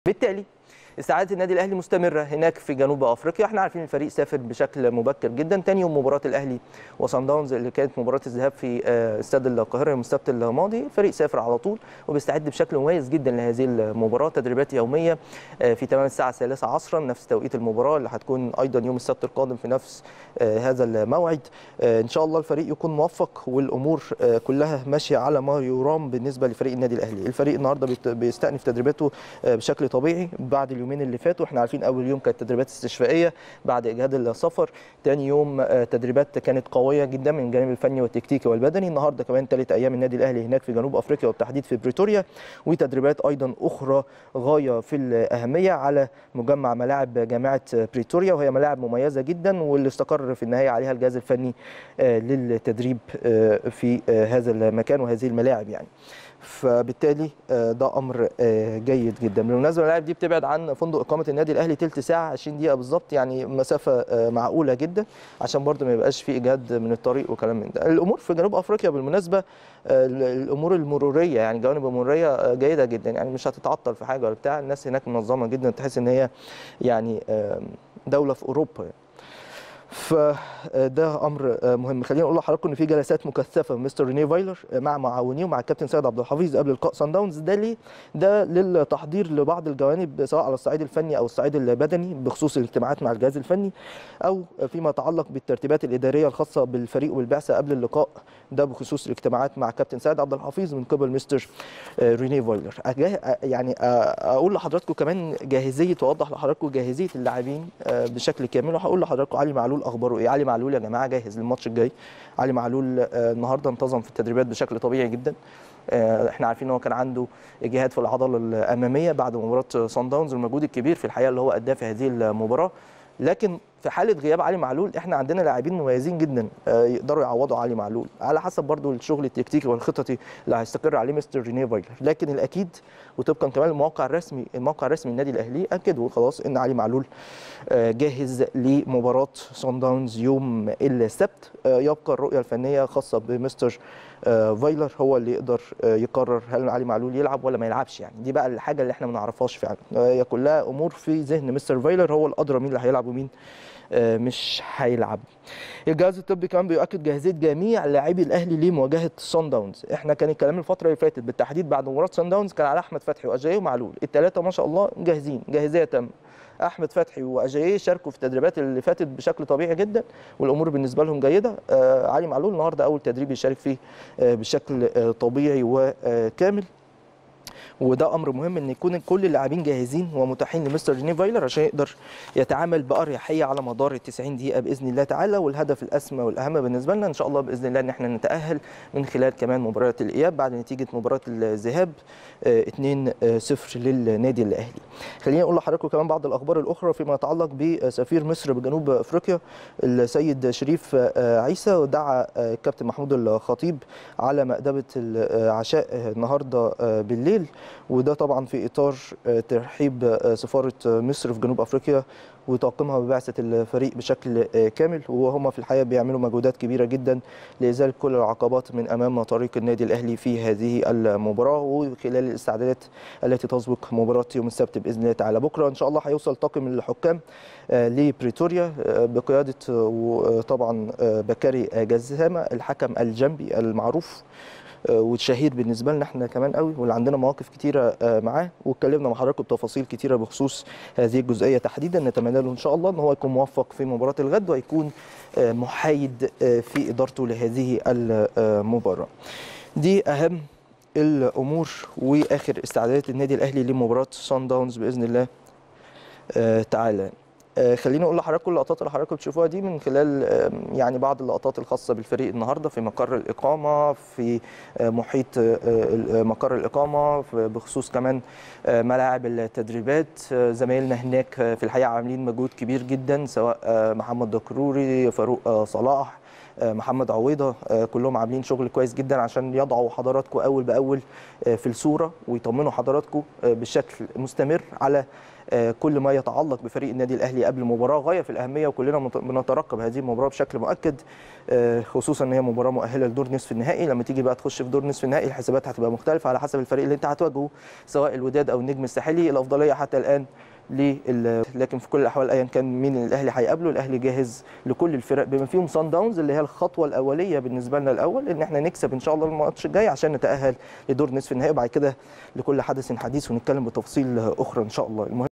بالتالي استعادة النادي الاهلي مستمره هناك في جنوب افريقيا احنا عارفين الفريق سافر بشكل مبكر جدا تاني يوم مباراه الاهلي وصن داونز اللي كانت مباراه الذهاب في آه، استاد القاهره يوم السبت الماضي الفريق سافر على طول وبيستعد بشكل مميز جدا لهذه المباراه تدريبات يوميه آه، في تمام الساعه الثالثة عصرا نفس توقيت المباراه اللي هتكون ايضا يوم السبت القادم في نفس آه، هذا الموعد آه، ان شاء الله الفريق يكون موفق والامور آه، كلها ماشيه على ما يرام بالنسبه لفريق النادي الاهلي الفريق النهارده بيت- بيستأنف تدريباته آه، بشكل طبيعي بعد اليومين اللي فاتوا احنا عارفين اول يوم كانت تدريبات استشفائيه بعد اجهاد السفر تاني يوم آه، تدريبات كانت قويه جدا من الجانب الفني والتكتيكي والبدني النهارده كمان ثالث ايام النادي الاهلي هناك في جنوب افريقيا وبالتحديد في بريتوريا وتدريبات ايضا اخرى غايه في الاهميه على مجمع ملاعب جامعه بريتوريا وهي ملاعب مميزه جدا واللي استقر في النهايه عليها الجهاز الفني آه، للتدريب آه، في آه، هذا المكان وهذه الملاعب يعني فبالتالي آه، ده امر آه، جيد جدا بالمناسبه الملاعب دي بتبعد عن فندق اقامه النادي الاهلي تلت ساعه 20 دقيقه بالظبط يعني مسافه آه، معقوله جدا عشان برضه ما يبقاش في اجهاد من الطريق وكلام من ده الامور في جنوب افريقيا بالمناسبه آه، ال- الامور المروريه يعني جوانب المروريه آه، جيده جدا يعني مش هتتعطل في حاجه ولا بتاع الناس هناك منظمه جدا تحس ان هي يعني آه، دوله في اوروبا يعني. فده امر مهم خلينا نقول لحضراتكم ان في جلسات مكثفه من مستر ريني فايلر مع معاونيه ومع الكابتن سيد عبد الحفيظ قبل لقاء سان داونز ده ليه ده للتحضير لبعض الجوانب سواء على الصعيد الفني او الصعيد البدني بخصوص الاجتماعات مع الجهاز الفني او فيما يتعلق بالترتيبات الاداريه الخاصه بالفريق وبالبعثه قبل اللقاء ده بخصوص الاجتماعات مع كابتن سيد عبد الحفيظ من قبل مستر ريني فايلر أجاه يعني اقول لحضراتكم كمان جاهزيه واوضح لحضراتكم جاهزيه اللاعبين بشكل كامل وهقول لحضراتكم علي معلول اخباره ايه علي معلول يا جماعه جاهز للماتش الجاي علي معلول آه، النهارده انتظم في التدريبات بشكل طبيعي جدا آه، احنا عارفين ان هو كان عنده اجهاد في العضله الاماميه بعد مباراه صن داونز المجهود الكبير في الحقيقه اللي هو اداه في هذه المباراه لكن في حاله غياب علي معلول احنا عندنا لاعبين مميزين جدا آه، يقدروا يعوضوا علي معلول على حسب برضو الشغل التكتيكي والخططي اللي هيستقر عليه مستر ريني فايلر لكن الاكيد وطبقا كمان الموقع الرسمي الموقع الرسمي للنادي الاهلي اكدوا خلاص ان علي معلول آه، جاهز لمباراه صن داونز يوم السبت آه، يبقى الرؤيه الفنيه خاصه بمستر آه، فايلر هو اللي يقدر آه، يقرر هل علي معلول يلعب ولا ما يلعبش يعني دي بقى الحاجه اللي احنا ما نعرفهاش فعلا آه، هي كلها امور في ذهن مستر فايلر هو الادرى مين اللي هيلعب ومين آه، مش هيلعب الجهاز الطبي كمان بيؤكد جاهزيه جميع لاعبي الاهلي لمواجهه صن داونز احنا كان الكلام الفتره اللي فاتت بالتحديد بعد مباراه صن داونز كان على احمد فتحي واجاي ومعلول الثلاثه ما شاء الله جاهزين جاهزيه تامه احمد فتحي واجاييه شاركوا في التدريبات اللي فاتت بشكل طبيعي جدا والامور بالنسبه لهم جيده آه علي معلول النهارده اول تدريب يشارك فيه آه بشكل آه طبيعي وكامل وده امر مهم ان يكون كل اللاعبين جاهزين ومتاحين لمستر جيني فايلر عشان يقدر يتعامل باريحيه على مدار ال 90 دقيقه باذن الله تعالى والهدف الاسمى والاهم بالنسبه لنا ان شاء الله باذن الله ان احنا نتاهل من خلال كمان مباراه الاياب بعد نتيجه مباراه الذهاب آه، 2-0 للنادي الاهلي. خلينا نقول لحضراتكم كمان بعض الاخبار الاخرى فيما يتعلق بسفير مصر بجنوب افريقيا السيد شريف آه، عيسى ودعا آه، الكابتن محمود الخطيب على مأدبه العشاء آه، النهارده آه، بالليل وده طبعا في اطار آه، ترحيب آه، سفاره آه، مصر في جنوب افريقيا وتقييمها ببعثه الفريق بشكل آه، كامل وهم في الحقيقه بيعملوا مجهودات كبيره جدا لازاله كل العقبات من امام طريق النادي الاهلي في هذه المباراه وخلال الاستعدادات التي تسبق مباراه يوم السبت باذن الله تعالى بكره ان شاء الله هيوصل طاقم الحكام آه، لبريتوريا آه، بقياده آه، وطبعا آه، بكاري جزامه الحكم الجنبي المعروف آه، والشهير بالنسبه لنا احنا كمان قوي واللي عندنا مواقف كتيره آه، معاه واتكلمنا مع حضراتكم بتفاصيل كتيره بخصوص هذه الجزئيه تحديدا نتمنى له ان شاء الله ان هو يكون موفق في مباراه الغد ويكون آه، محايد آه، في ادارته لهذه المباراه. دي اهم الامور واخر استعدادات النادي الاهلي لمباراه سان داونز باذن الله آه، تعالى. آه، خليني اقول لحضراتكم اللقطات اللي حضراتكم بتشوفوها دي من خلال آه، يعني بعض اللقطات الخاصه بالفريق النهارده في مقر الاقامه في آه، محيط آه، آه، مقر الاقامه في- بخصوص كمان آه، ملاعب التدريبات آه، زمايلنا هناك آه، في الحقيقه عاملين مجهود كبير جدا سواء آه، محمد دكروري فاروق آه، صلاح آه، محمد عويضه آه، كلهم عاملين شغل كويس جدا عشان يضعوا حضراتكم اول باول آه، في الصوره ويطمنوا حضراتكم آه، بشكل مستمر على آه، كل ما يتعلق بفريق النادي الاهلي قبل المباراه غايه في الاهميه وكلنا مت- بنترقب هذه المباراه بشكل مؤكد آه، خصوصا ان هي مباراه مؤهله لدور نصف النهائي لما تيجي بقى تخش في دور نصف النهائي الحسابات هتبقى مختلفه على حسب الفريق اللي انت هتواجهه سواء الوداد او النجم الساحلي الافضليه حتى الان لل... لكن في كل الاحوال ايا كان مين الاهلي هيقابله الاهلي جاهز لكل الفرق بما فيهم سان داونز اللي هي الخطوه الاوليه بالنسبه لنا الاول ان احنا نكسب ان شاء الله الماتش الجاي عشان نتاهل لدور نصف النهائي وبعد كده لكل حدث حديث ونتكلم بتفاصيل اخرى ان شاء الله المهم